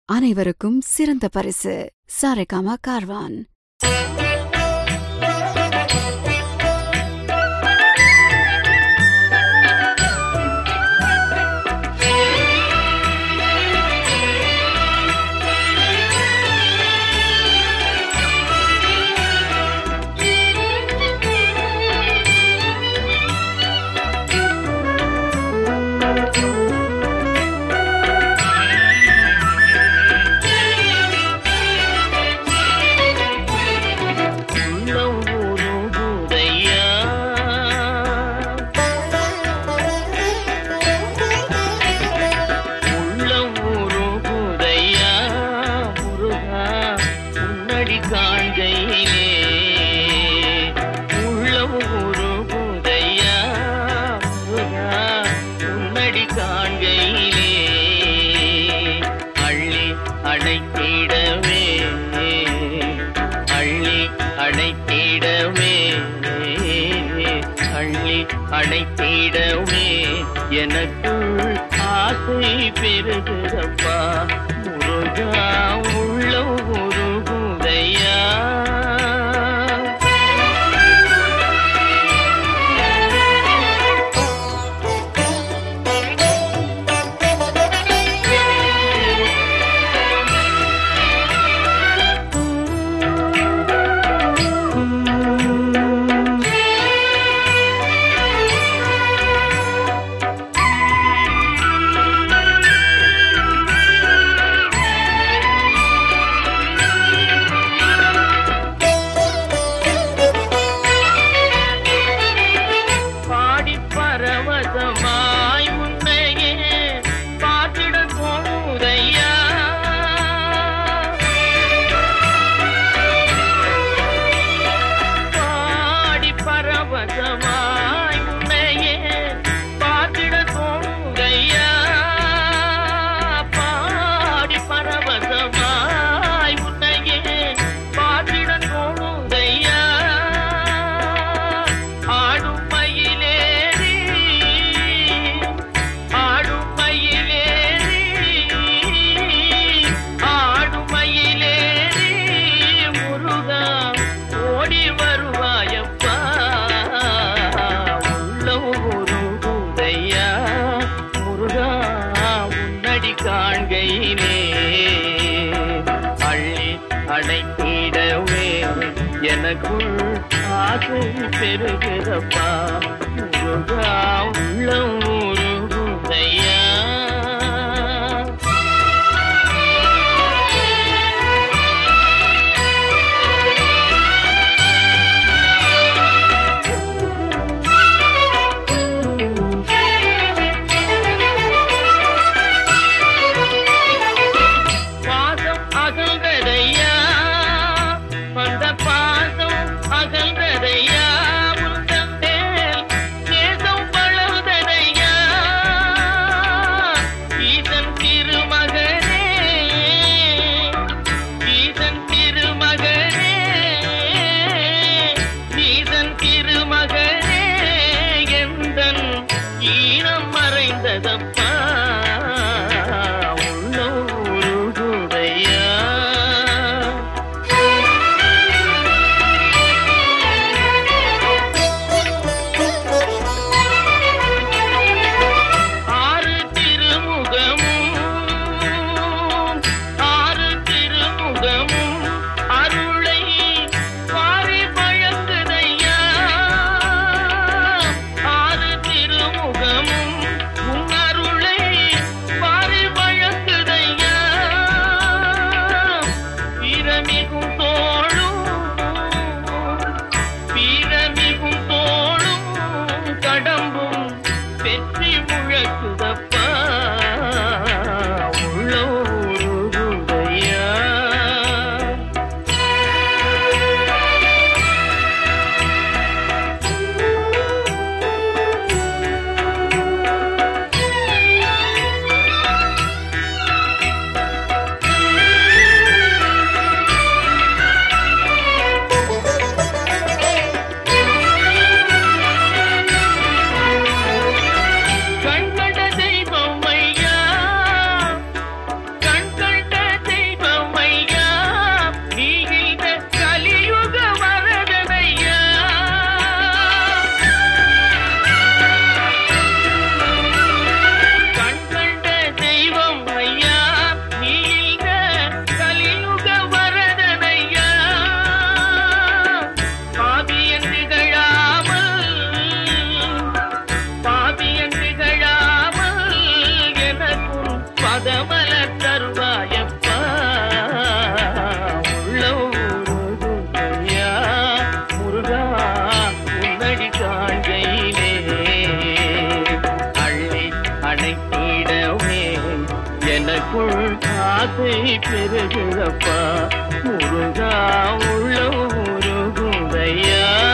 அனைவருக்கும் சிறந்த பரிசு சாரேகாமா கார்வான் உள்ளம் உருகுதையா உள்ளம் உருகுதையா முருகா உன்னடி காண்கையிலே உள்ளம் உருகுதையா முருகா உன்னடி காண்கையிலே அள்ளி அடைத்திடவே அள்ளி அடைத்திடவே அள்ளி அடைத்திடவே எனக்குள் ஆசை பெருகுதப்பா முருகா உள்ள உருகுதையா பாடி பரவசமாய் உன்னையே பார்த்திட தோணுதையா பாடி பரவசமாய் உன்னையே பார்த்திட தோணுதையா பாடி பரவசமாய் உன்னையே பார்த்திட தோணுதையா ஆடும் மயிலேறி ஆடும் மயிலேறி ஆடும் மயிலேறி முருகா ஓடி வருவாயப்பா உள்ளம் உருகுதையா முருகா உன்னடி காண்கையிலே அள்ளி அடைத்திடவே எனக்குள் ஆசை பெருகிறப்பா முருகா உள்ளம் உருகுதையா பாசம் அகல்றதையா வந்த பாசம் அகல்றதையா உந்தன் மேல் நேசம் வளர்ந்ததையா ஆசை பெருகுதப்பா முருகா உள்ள உருகுதையா